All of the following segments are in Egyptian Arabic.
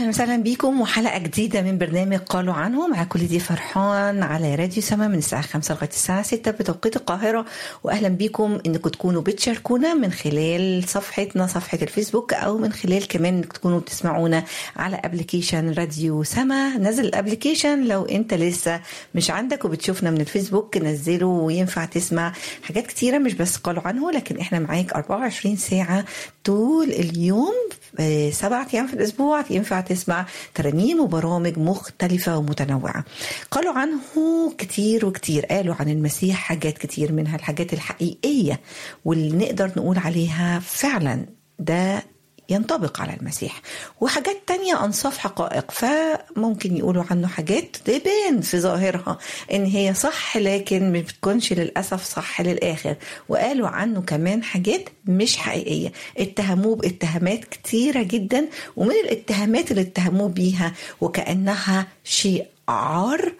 اهلا وسهلا بيكم وحلقه جديده من برنامج قالوا عنه مع كل دي فرحان على راديو سما من الساعه 5 لغايه الساعه 6 بتوقيت القاهره واهلا بيكم انكم تكونوا بتشاركونا من خلال صفحتنا صفحه الفيسبوك او من خلال كمان انكم تكونوا بتسمعونا على ابلكيشن راديو سما نزل الابلكيشن لو انت لسه مش عندك وبتشوفنا من الفيسبوك نزله وينفع تسمع حاجات كتيره مش بس قالوا عنه لكن احنا معاك 24 ساعه طول اليوم سبعة أيام في الأسبوع ينفع تسمع ترانيم وبرامج مختلفة ومتنوعة قالوا عنه كتير وكتير قالوا عن المسيح حاجات كتير منها الحاجات الحقيقية واللي نقدر نقول عليها فعلا ده ينطبق على المسيح وحاجات تانية أنصاف حقائق فممكن يقولوا عنه حاجات تبان في ظاهرها إن هي صح لكن ما بتكونش للأسف صح للآخر وقالوا عنه كمان حاجات مش حقيقية اتهموه باتهامات كتيرة جدا ومن الاتهامات اللي اتهموه بيها وكأنها شيء عار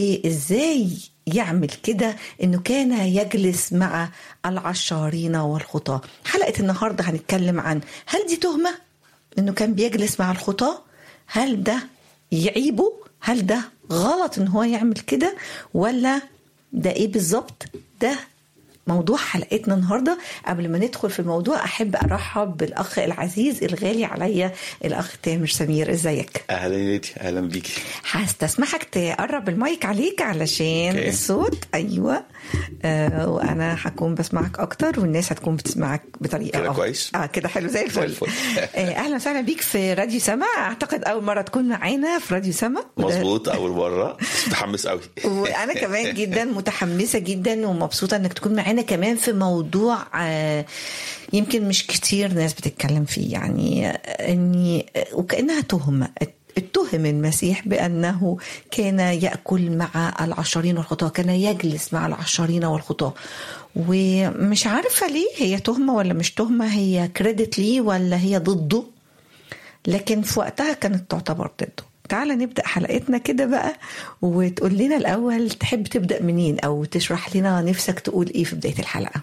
وإزاي يعمل كده انه كان يجلس مع العشارين والخطاة حلقة النهاردة هنتكلم عن هل دي تهمة انه كان بيجلس مع الخطاة هل ده يعيبه هل ده غلط ان هو يعمل كده ولا ده ايه بالظبط ده موضوع حلقتنا النهارده قبل ما ندخل في الموضوع احب ارحب بالاخ العزيز الغالي عليا الاخ تامر سمير ازيك اهلا ليدي اهلا بيكي هستسمحك تقرب المايك عليك علشان okay. الصوت ايوه آه وانا هكون بسمعك اكتر والناس هتكون بتسمعك بطريقه كده كويس اه كده حلو زي الفل, الفل. آه اهلا وسهلا بيك في راديو سما اعتقد اول مره تكون معانا في راديو سما مظبوط اول مره بس متحمس قوي وانا كمان جدا متحمسه جدا ومبسوطه انك تكون معانا كمان في موضوع آه يمكن مش كتير ناس بتتكلم فيه يعني اني وكانها تهمه اتهم المسيح بأنه كان يأكل مع العشرين والخطاة كان يجلس مع العشرين والخطاة ومش عارفة ليه هي تهمة ولا مش تهمة هي كريدت ليه ولا هي ضده لكن في وقتها كانت تعتبر ضده تعالى نبدأ حلقتنا كده بقى وتقول لنا الأول تحب تبدأ منين أو تشرح لنا نفسك تقول إيه في بداية الحلقة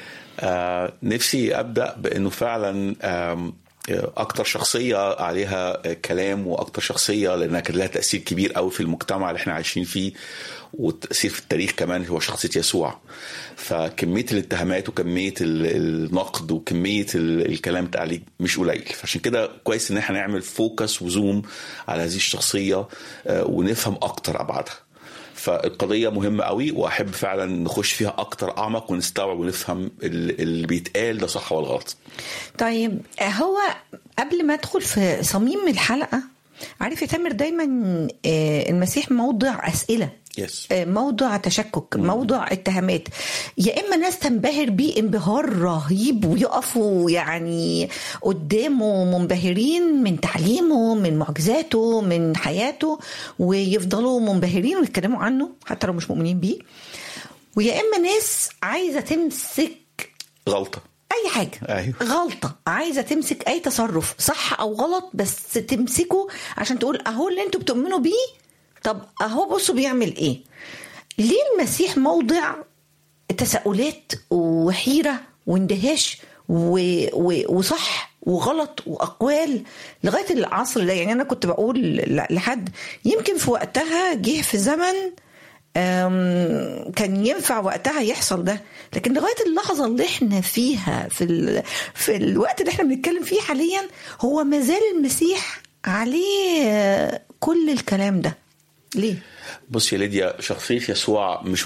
آه نفسي أبدأ بأنه فعلا آه اكتر شخصيه عليها كلام واكتر شخصيه لانها كان لها تاثير كبير قوي في المجتمع اللي احنا عايشين فيه والتاثير في التاريخ كمان هو شخصيه يسوع فكميه الاتهامات وكميه النقد وكميه الكلام عليه مش قليل فعشان كده كويس ان احنا نعمل فوكس وزوم على هذه الشخصيه ونفهم اكتر ابعادها فالقضية مهمة قوي وأحب فعلا نخش فيها أكتر أعمق ونستوعب ونفهم اللي بيتقال ده صح ولا غلط طيب هو قبل ما أدخل في صميم الحلقة عارف يا تامر دايما المسيح موضع أسئلة يس. موضع تشكك موضع اتهامات يا اما ناس تنبهر بيه انبهار رهيب ويقفوا يعني قدامه منبهرين من تعليمه من معجزاته من حياته ويفضلوا منبهرين ويتكلموا عنه حتى لو مش مؤمنين بيه ويا اما ناس عايزه تمسك غلطه اي حاجه أيوه. غلطه عايزه تمسك اي تصرف صح او غلط بس تمسكه عشان تقول اهو اللي انتوا بتؤمنوا بيه طب اهو بصوا بيعمل ايه ليه المسيح موضع تساؤلات وحيره واندهاش و... و... وصح وغلط واقوال لغايه العصر ده يعني انا كنت بقول لحد يمكن في وقتها جه في زمن كان ينفع وقتها يحصل ده لكن لغايه اللحظه اللي احنا فيها في ال... في الوقت اللي احنا بنتكلم فيه حاليا هو ما زال المسيح عليه كل الكلام ده ليه؟ بص يا ليديا شخصية يسوع مش